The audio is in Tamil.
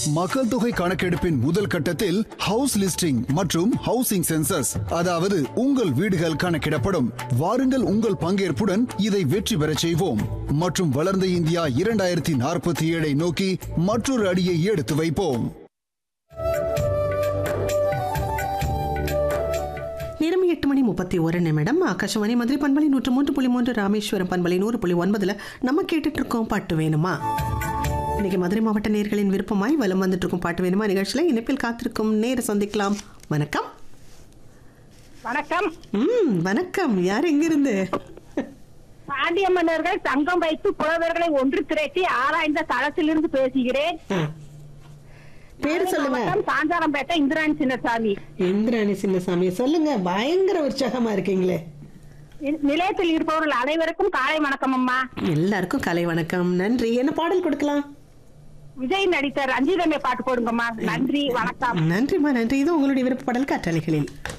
மக்கள் தொகை கணக்கெடுப்பின் முதல் கட்டத்தில் ஹவுஸ் லிஸ்டிங் மற்றும் ஹவுசிங் சென்சஸ் அதாவது உங்கள் வீடுகள் கணக்கிடப்படும் வாருங்கள் உங்கள் பங்கேற்புடன் இதை வெற்றி பெறச் செய்வோம் மற்றும் வளர்ந்த இந்தியா இரண்டாயிரத்தி நாற்பத்தி ஏழை நோக்கி மற்றொரு அடியை எடுத்து வைப்போம் நேரம் எட்டு மணி முப்பத்தி ஒரு நிமிடம் ஆகாஷவாணி மதுரை பண்பலை நூற்று மூன்று புள்ளி மூன்று ராமேஸ்வரம் பண்பலை நூறு புள்ளி ஒன்பதுல நம்ம கேட்டுட்டு இருக்கோம் பாட்டு வேணுமா இன்னைக்கு மதுரை மாவட்ட நேர்களின் விருப்பமாய் வலம் வந்துட்டு இருக்கும் பாட்டு வேணுமா நிகழ்ச்சியில் இணைப்பில் காத்திருக்கும் நேர சந்திக்கலாம் வணக்கம் வணக்கம் ம் வணக்கம் யார் எங்கிருந்து பாண்டிய மன்னர்கள் தங்கம் வைத்து புலவர்களை ஒன்று திரட்டி ஆராய்ந்த தளத்திலிருந்து பேசுகிறேன் ஆ. பேரு சொல்லுங்க வணக்கம், சாந்தாரம்பேட்டை இந்திராணி சின்னசாமி இந்திராணி சின்னசாமி சொல்லுங்க பயங்கர உற்சாகமா இருக்கீங்களே நி- நிலையத்தில் இருப்பவர்கள் அனைவருக்கும் காலை வணக்கம் அம்மா எல்லாருக்கும் கலை வணக்கம் நன்றி என்ன பாடல் கொடுக்கலாம் விஜய் நடித்த ரஞ்சிதமே பாட்டு போடுங்கம்மா நன்றி வணக்கம் நன்றிம்மா நன்றி இது உங்களுடைய விருப்ப பாடல் காற்றலைகளில்